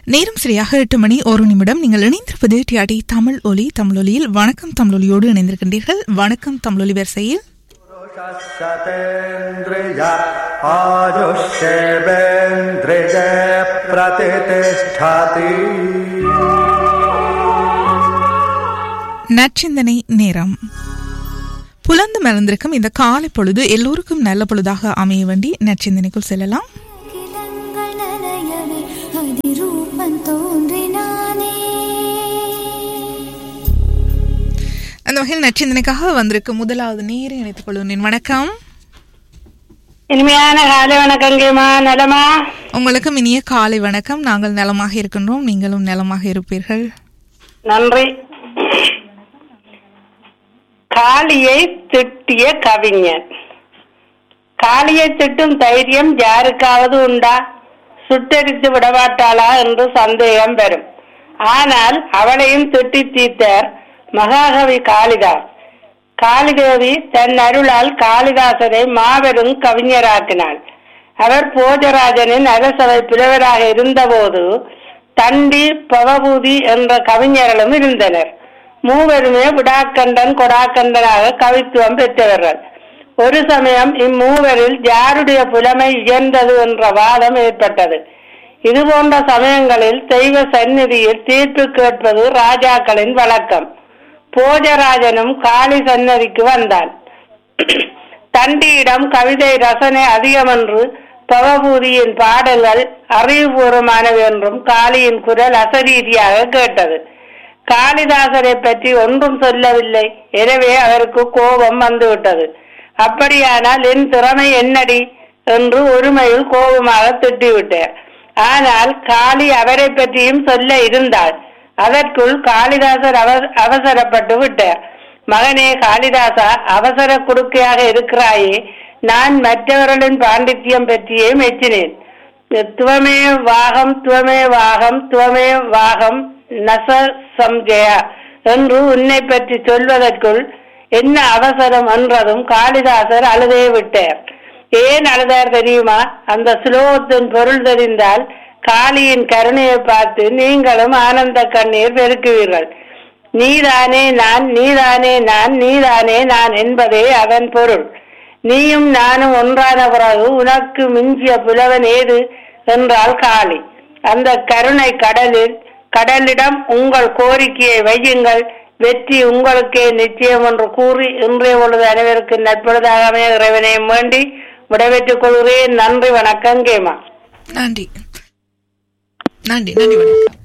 நேரம் சரியாக எட்டு மணி ஒரு நிமிடம் நீங்கள் இணைந்திருப்பது டிஆடி தமிழ் ஒலி தமிழொலியில் வணக்கம் தமிழொலியோடு இணைந்திருக்கின்றீர்கள் வணக்கம் தமிழொலி வரிசையில் सतेन्द्रिय आयुष्येवेन्द्रिय प्रतिष्ठति நச்சிந்தனை நேரம் புலந்து மலர்ந்திருக்கும் இந்த காலை பொழுது எல்லோருக்கும் நல்ல பொழுதாக அமைய வேண்டி நச்சிந்தனைக்குள் செல்லலாம் கிளங்கள் நனையவே அதிரூபம் தோன்றினானே அந்த வகையில் நச்சிந்தனைக்காக வந்திருக்கும் முதலாவது நேரை இணைத்துக் கொள்கிறேன் வணக்கம் இனிமையான காலை வணக்கங்கம்மா நலமா உங்களுக்கும் இனிய காலை வணக்கம் நாங்கள் நலமாக இருக்கின்றோம் நீங்களும் நலமாக இருப்பீர்கள் நன்றி காளியை திட்டிய கவிஞர் காளியை திட்டும் தைரியம் யாருக்காவது உண்டா சுட்டெரித்து விடமாட்டாளா என்று சந்தேகம் வரும் ஆனால் அவளையும் திட்டி தீர்த்தார் மகாகவி காளிதாஸ் காளிதேவி தன் அருளால் காளிதாசனை மாபெரும் கவிஞராக்கினாள் அவர் போஜராஜனின் அரசவை புலவராக இருந்தபோது தண்டி பவபூதி என்ற கவிஞர்களும் இருந்தனர் மூவருமே விடாக்கண்டன் கொடாக்கண்டனாக கவித்துவம் பெற்றவர்கள் ஒரு சமயம் இம்மூவரில் யாருடைய புலமை உயர்ந்தது என்ற வாதம் ஏற்பட்டது இது போன்ற சமயங்களில் தெய்வ சந்நிதியில் தீர்ப்பு கேட்பது ராஜாக்களின் வழக்கம் போஜராஜனும் காளி சன்னதிக்கு வந்தான் தண்டியிடம் கவிதை ரசனை அதிகமென்று பவபூதியின் பாடல்கள் அறிவுபூர்வமானவை என்றும் காளியின் குரல் அசரீதியாக கேட்டது காளிதாசரை பற்றி ஒன்றும் சொல்லவில்லை எனவே அவருக்கு கோபம் வந்துவிட்டது அப்படியானால் என் திறமை என்னடி என்று ஒருமையில் கோபமாக திட்டிவிட்டார் ஆனால் காளி அவரை பற்றியும் சொல்ல இருந்தாள் அதற்குள் காளிதாசர் அவ- அவசரப்பட்டு விட்டார் மகனே காளிதாசா அவசர குடுக்கையாக இருக்கிறாயே நான் மற்றவர்களின் பாண்டித்யம் பற்றியே மெச்சினேன் துவமே வாகம் துவமே வாகம் துவமே வாகம் நச சம்ஜயா என்று உன்னை பற்றி சொல்வதற்குள் என்ன அவசரம் என்றதும் காளிதாசர் அழுதே விட்டார் ஏன் அழுதார் தெரியுமா அந்த ஸ்லோகத்தின் பொருள் தெரிந்தால் காளியின் கருணையை பார்த்து நீங்களும் ஆனந்த கண்ணீர் பெருக்குவீர்கள் நீதானே நான் நீதானே நான் நீதானே நான் என்பதே அதன் பொருள் நீயும் நானும் ஒன்றான பிறகு உனக்கு மிஞ்சிய புலவன் ஏது என்றால் காளி அந்த கருணை கடலில் கடலிடம் உங்கள் கோரிக்கையை வையுங்கள் வெற்றி உங்களுக்கே நிச்சயம் என்று கூறி இன்றைய பொழுது அனைவருக்கு நட்பொழுதாக அமைய இறைவனையும் வேண்டி விடைபெற்றுக் கொள்கிறேன் நன்றி வணக்கம் கேமா நன்றி நன்றி நன்றி வணக்கம்